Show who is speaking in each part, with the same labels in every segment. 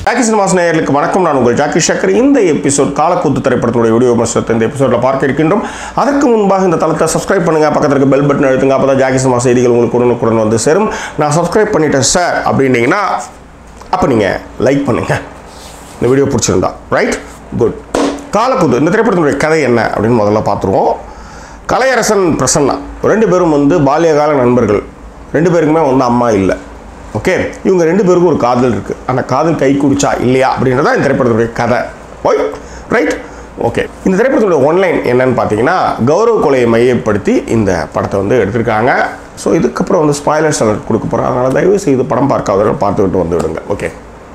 Speaker 1: Jackie cinemas நேயர்களுக்கு வணக்கம் நான் உங்கள் ஜாக்கி ஷக்கர் இந்த எபிசோட் காலக்கூத்து திரைப்படத்துடைய வீடியோ விமர்சனத்தை இந்த எபிசோடில் பார்க்க இருக்கின்றோம் அதற்கு முன்பாக இந்த தளத்தை சப்ஸ்கிரைப் பண்ணுங்க பக்கத்தில் இருக்க பெல் பட்டன் அழுத்துங்க அப்போ தான் ஜாக்கி சினிமா செய்திகள் உங்களுக்கு உடனுக்குடன் வந்து சேரும் நான் சப்ஸ்கிரைப் பண்ணிட்டேன் சார் அப்படின்னீங்கன்னா அப்போ நீங்கள் லைக் பண்ணுங்க இந்த வீடியோ பிடிச்சிருந்தா ரைட் குட் காலக்கூத்து இந்த திரைப்படத்தினுடைய கதை என்ன அப்படின்னு முதல்ல பார்த்துருவோம் கலையரசன் பிரசன்னா ரெண்டு பேரும் வந்து பால்யகால நண்பர்கள் ரெண்டு பேருக்குமே வந்து அம்மா இல்லை ஓகே இவங்க ரெண்டு பேருக்கும் ஒரு காதல் இருக்குது அந்த காதல் கை குடிச்சா இல்லையா அப்படின்றதா இந்த திரைப்படத்துடைய கதை ஓய் ரைட் ஓகே இந்த திரைப்படத்துடைய ஒன்லைன் என்னன்னு பார்த்தீங்கன்னா கௌரவ கொலையை மையப்படுத்தி இந்த படத்தை வந்து எடுத்திருக்காங்க ஸோ இதுக்கப்புறம் வந்து ஸ்பாய்லர்ஸ் கொடுக்க போகிறோம் அதனால் தயவு செய்து படம் பார்க்காதவர்கள் பார்த்துக்கிட்டு வந்து விடுங்க ஓகே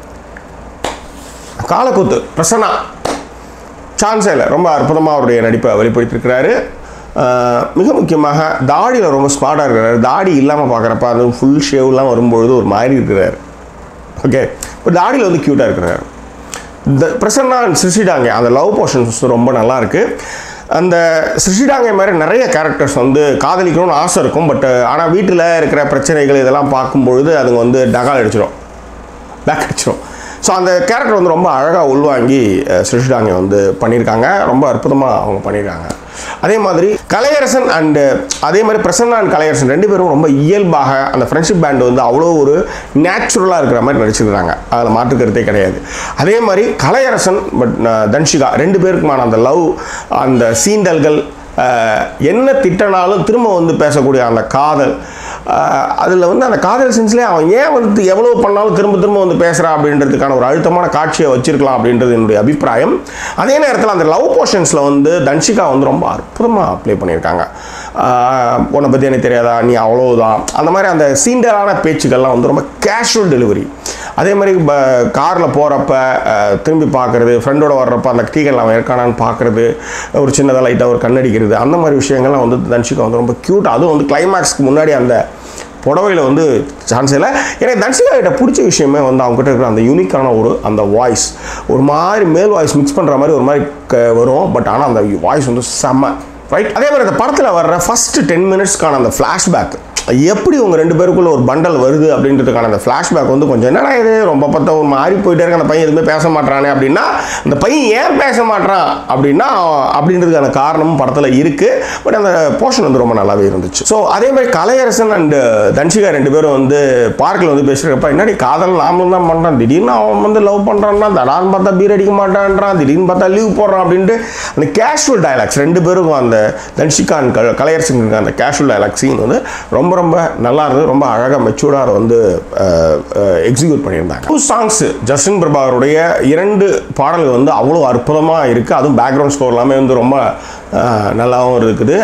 Speaker 1: காலக்கூத்து பிரசன்னா சான்ஸே இல்லை ரொம்ப அற்புதமாக அவருடைய நடிப்பை வெளிப்படுத்தியிருக்கிறாரு ஆஹ் மிக முக்கியமாக தாடியில் ரொம்ப ஸ்மார்ட்டாக இருக்கிறாரு தாடி இல்லாமல் பார்க்குறப்ப அது ஃபுல் ஷேவ்லாம் வரும்பொழுது ஒரு மாதிரி இருக்கிறாரு ஓகே இப்போ தாடியில் வந்து க்யூட்டாக இருக்கிறாரு இந்த பிரசன்னா சிருஷிடாங்க அந்த லவ் போர்ஷன்ஸ் ரொம்ப நல்லா இருக்கு அந்த சிருஷிடாங்க மாதிரி நிறைய கேரக்டர்ஸ் வந்து காதலிக்கணும்னு ஆசை இருக்கும் பட் ஆனால் வீட்டில் இருக்கிற பிரச்சனைகள் இதெல்லாம் பார்க்கும்பொழுது அதுங்க வந்து டகால் அடிச்சிடும் பேக் அடிச்சிடும் ஸோ அந்த கேரக்டர் வந்து ரொம்ப அழகாக உள்வாங்கி அஹ், சிருஷ்டாங்க வந்து பண்ணியிருக்காங்க ரொம்ப அற்புதமாக அவங்க பண்ணியிருக்காங்க அதே மாதிரி கலையரசன் அண்டு அதே மாதிரி பிரசன்னா அண்ட் கலையரசன் ரெண்டு பேரும் ரொம்ப இயல்பாக அந்த ஃப்ரெண்ட்ஷிப் பேண்ட் வந்து அவ்வளோ ஒரு நேச்சுரலாக இருக்கிற மாதிரி நடிச்சிருக்காங்க அதில் மாற்று கருத்தே கிடையாது அதே மாதிரி கலையரசன் பட் தன்ஷிகா ரெண்டு பேருக்குமான அந்த லவ் அந்த சீண்டல்கள் அஹ், என்ன திட்டனாலும் திரும்ப வந்து பேசக்கூடிய அந்த காதல் அதில் வந்து அந்த காதல் சென்ஸ்லேயே அவன் ஏன் வந்து எவ்வளோ பண்ணாலும் திரும்ப திரும்ப வந்து பேசுகிறான் அப்படின்றதுக்கான ஒரு அழுத்தமான காட்சியை வச்சிருக்கலாம் அப்படின்றது என்னுடைய அபிப்பிராயம் அதே நேரத்தில் அந்த லவ் போர்ஷன்ஸில் வந்து தன்ஷிகா வந்து ரொம்ப அற்புதமாக ப்ளே பண்ணியிருக்காங்க ஆஹ் உன்னை பற்றி எனக்கு தெரியாதா நீ அவ்வளோதான் அந்த மாதிரி அந்த சீண்டலான பேச்சுக்கள்லாம் வந்து ரொம்ப கேஷுவல் டெலிவரி அதே மாதிரி காரில் போகிறப்ப திரும்பி பார்க்குறது ஃப்ரெண்டோட வர்றப்ப அந்த டீகள் அவன் இருக்கானான்னு பார்க்குறது ஒரு சின்னதாக லைட்டாக ஒரு கண்ணடிக்கிறது அந்த மாதிரி விஷயங்கள்லாம் வந்து தன்ஷிகா வந்து ரொம்ப க்யூட் அதுவும் வந்து கிளைமேக்ஸ்க்கு முன்னாடி அந்த புடவையில் வந்து சான்ஸ் இல்லை எனக்கு தன்ஷிகா கிட்ட பிடிச்ச விஷயமே வந்து அவங்க கிட்ட இருக்கிற அந்த யூனிக்கான ஒரு அந்த வாய்ஸ் ஒரு மாதிரி மேல் வாய்ஸ் மிக்ஸ் பண்ணுற மாதிரி ஒரு மாதிரி க- வரும் பட் ஆனால் அந்த வாய்ஸ் வந்து செம்ம ரைட் அதே மாதிரி அந்த படத்தில் வர்ற ஃபர்ஸ்ட் டென் மினிட்ஸ்க்கான அந்த ஃப்ளாஷ்பேக் எப்படி உங்கள் ரெண்டு பேருக்குள்ள ஒரு பண்டல் வருது அப்படின்றதுக்கான அந்த ஃப்ளாஷ்பேக் வந்து கொஞ்சம் என்னடா இது ரொம்ப பார்த்தா ஒரு மாறி போயிட்டே இருக்க அந்த பையன் எதுவுமே பேச மாட்டானே அப்படின்னா அந்த பையன் ஏன் பேச மாட்டான் அப்படின்னா அப்படின்றதுக்கான காரணமும் படத்தில் இருக்குது பட் அந்த போர்ஷன் வந்து ரொம்ப நல்லாவே இருந்துச்சு ஸோ அதே மாதிரி கலையரசன் அண்ட் தன்ஷிகா ரெண்டு பேரும் வந்து பார்க்கில் வந்து பேசுகிறப்ப என்னடி காதல் நாமளும் தான் பண்ணுறான் திடீர்னு அவன் வந்து லவ் பண்ணுறான்னா தடான்னு பார்த்தா பீர் அடிக்க மாட்டான்றான் திடீர்னு பார்த்தா லீவ் போடுறான் அப்படின்ட்டு அந்த கேஷுவல் டயலாக்ஸ் ரெண்டு பேருக்கும் அந்த தன்ஷிகா and கல கலையரசனுக்கு அந்த கேஷுவல் டயலாக் சீன் வந்து ரொம்ப ரொம்ப நல்லா இருந்தது ரொம்ப அழகாக மெச்சூர்டாக அதை வந்து எக்ஸிக்யூட் பண்ணியிருந்தாங்க டூ சாங்ஸ் ஜஸ்டின் பிரபாகருடைய இரண்டு பாடல்கள் வந்து அவ்வளோ அற்புதமாக இருக்குது அதுவும் பேக்ரவுண்ட் ஸ்கோர் எல்லாமே வந்து ரொம்ப அஹ், நல்லாவும் இருக்குது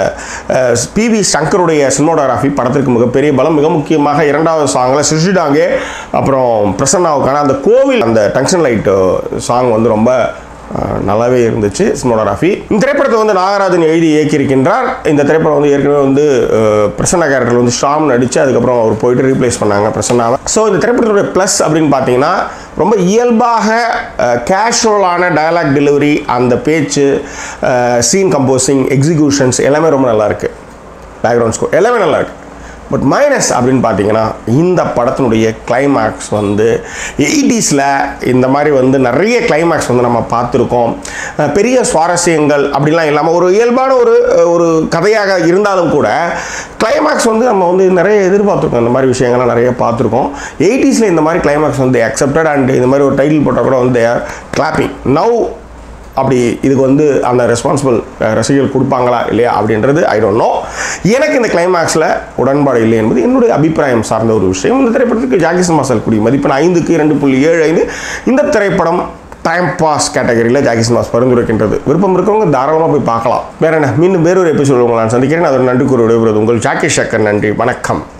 Speaker 1: பிவி சங்கருடைய சினிமோட்டோகிராஃபி படத்திற்கு மிகப்பெரிய பலம் மிக முக்கியமாக இரண்டாவது சாங்கில் சிஷிடாங்கே அப்புறம் பிரசன்னாவுக்கான அந்த கோவில் அந்த டங்ஷன் லைட் சாங் வந்து ரொம்ப அஹ், நல்லாவே இருந்துச்சு சினிமோட்டோகிராஃபி இந்த திரைப்படத்தை வந்து நாகராஜன் எழுதி இயக்கியிருக்கின்றார் இந்த திரைப்படம் வந்து ஏற்கனவே வந்து அஹ், பிரசன்னா கேரக்டர் வந்து ஷாம் நடித்து அதுக்கப்புறம் அவர் போயிட்டு ரீப்ளேஸ் பண்ணாங்க பிரசன்னாவை ஸோ இந்த திரைப்படத்துடைய ப்ளஸ் அப்படின்னு பார்த்தீங்கன்னா ரொம்ப இயல்பாக கேஷுவலான டயலாக் டெலிவரி அந்த பேச்சு சீன் கம்போசிங் எக்ஸிக்யூஷன்ஸ் எல்லாமே ரொம்ப நல்லா இருக்கு பேக்ரவுண்ட் ஸ்கோர் எல்லாமே நல்லா இருக்கு பட் மைனஸ் அப்படின்னு பார்த்தீங்கன்னா இந்த படத்தினுடைய கிளைமேக்ஸ் வந்து எயிட்டிஸில் இந்த மாதிரி வந்து நிறைய கிளைமேக்ஸ் வந்து நம்ம பார்த்துருக்கோம் அஹ் பெரிய சுவாரஸ்யங்கள் அப்படிலாம் இல்லாமல் ஒரு இயல்பான ஒரு ஒரு கதையாக இருந்தாலும் கூட கிளைமேக்ஸ் வந்து நம்ம வந்து நிறைய எதிர்பார்த்துருக்கோம் இந்த மாதிரி விஷயங்கள்லாம் நிறைய பார்த்துருக்கோம் எயிட்டிஸில் இந்த மாதிரி கிளைமேக்ஸ் வந்து அக்செப்டட் அண்ட் இந்த மாதிரி ஒரு டைட்டில் போட்டால் கூட வந்து கிளாப்பிங் நவ் அப்படி இதுக்கு வந்து அந்த ரெஸ்பான்சிபிள் ரசிகர்கள் கொடுப்பாங்களா இல்லையா அப்படின்றது ஐ டோன்ட் நோ எனக்கு இந்த கிளைமேக்ஸில் உடன்பாடு இல்லை என்பது என்னுடைய அபிப்பிராயம் சார்ந்த ஒரு விஷயம் இந்த திரைப்படத்துக்கு ஜாகிசன் மாசல் கூடிய மதிப்பெண் ஐந்துக்கு இரண்டு புள்ளி ஏழு ஐந்து இந்த திரைப்படம் டைம் பாஸ் கேட்டகரியில் ஜாகிசன் மாஸ் பரிந்துரைக்கின்றது விருப்பம் இருக்கிறவங்க தாராளமாக போய் பார்க்கலாம் வேற என்ன மீண்டும் வேறொரு எபிசோடு உங்களை நான் சந்திக்கிறேன் அதோட நன்றி கூறி விடைபெறுவது உங்கள் ஜாக்கி ஷக்கர் நன்றி வணக்கம்